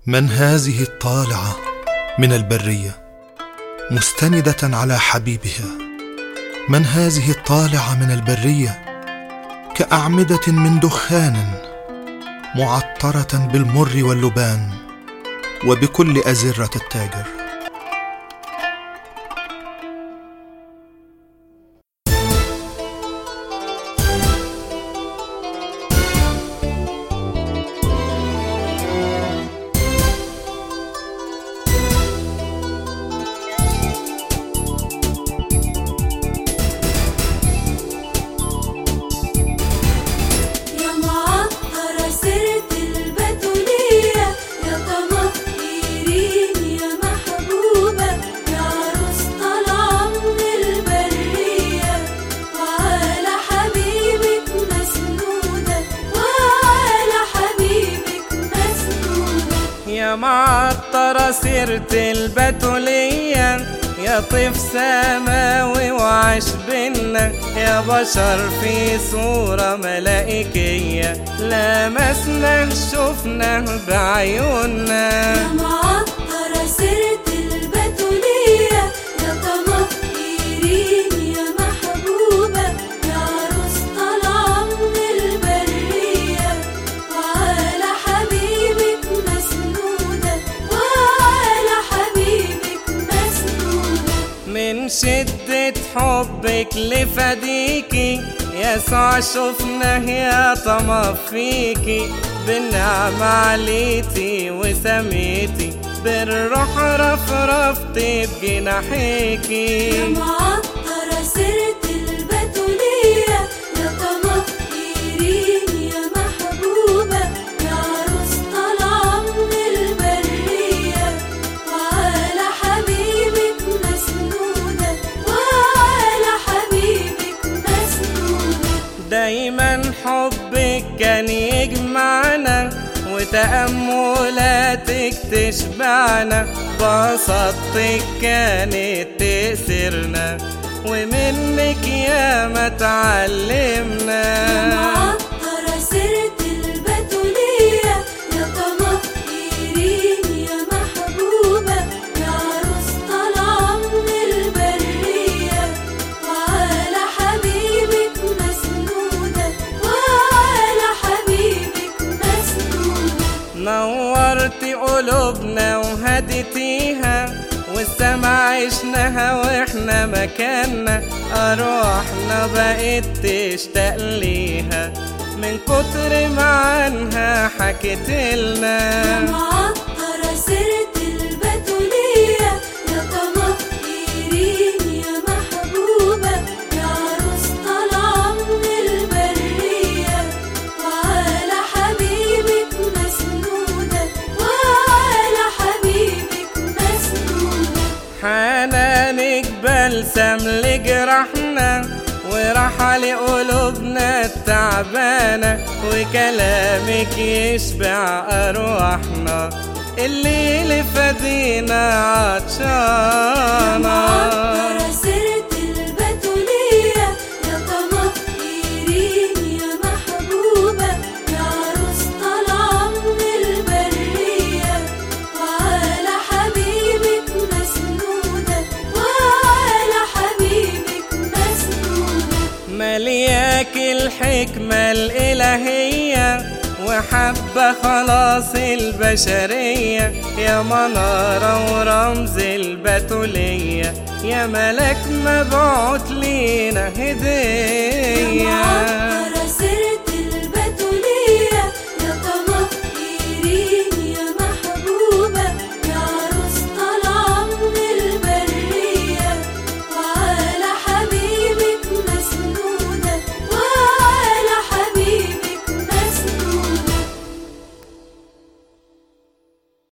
من هذه الطالعه من البريه مستنده على حبيبها من هذه الطالعه من البريه كاعمده من دخان معطره بالمر واللبان وبكل ازره التاجر يا معطرة سيرة البتولية يا طماطيرين يا محبوبة يا عروس طالعة من البرية وعلى حبيبك مسنودة وعلى حبيبك مسنودة يا معطرة سيرة البتولية يا طيف سماوي وعاش بينا يا بشر في صورة ملائكية لمسنا شفنا بعيوننا يا معطرة سيرة البتولية يا طماطيرين يا محبوبة يا عروس طالعة من البرية وعلى حبيبك مسنودة وعلى حبيبك مسنودة من شدة حبك لفديكي يسوع شفناه يا طمع فيكي بالنعمة عليتي وسميتي بالروح رفرفتي يا بجناحيكي معطرة سيرة البتولية يا طماطيرين يا محبوبة يا عروس طالعة من البرية وعلى حبيبك مسنودة وعلى حبيبك مسنودة دايما حبك كان يجمعنا وتأملاتك تشبعنا بسطتك كانت تأسرنا ومنك ياما يا تعلمنا معطرة سيرة البتولية يا طماطيرين يا محبوبة يا عروس طالعة من البرية وعلى حبيبك مسنودة وعلى حبيبك مسنودة نورتي قلوبنا وهديتيها والسما عشناها واحنا مكاننا أرواحنا بقت تشتاق ليها من كتر ما عنها حكت يا لنا معطرة سيرة البتولية يا طماطيرين يا محبوبة يا عروس طالعة من البرية وعلى حبيبك مسنودة وعلى حبيبك مسنودة حنانك بلسم لجرحنا وراحة لقلوبنا التعبانة وكلامك يشبع أرواحنا اللي فدينا عطشانة معطرة سيرة البتولية يا طماطيرين يا محبوبة يا عروس طالعة من البرية وعلى حبيبك مسنودة وعلى حبيبك مسنودة ملياك الحكمة الإلهية وحبة خلاص البشرية يا منارة ورمز البتولية يا ملك مبعوت لينا يا هدية معطرة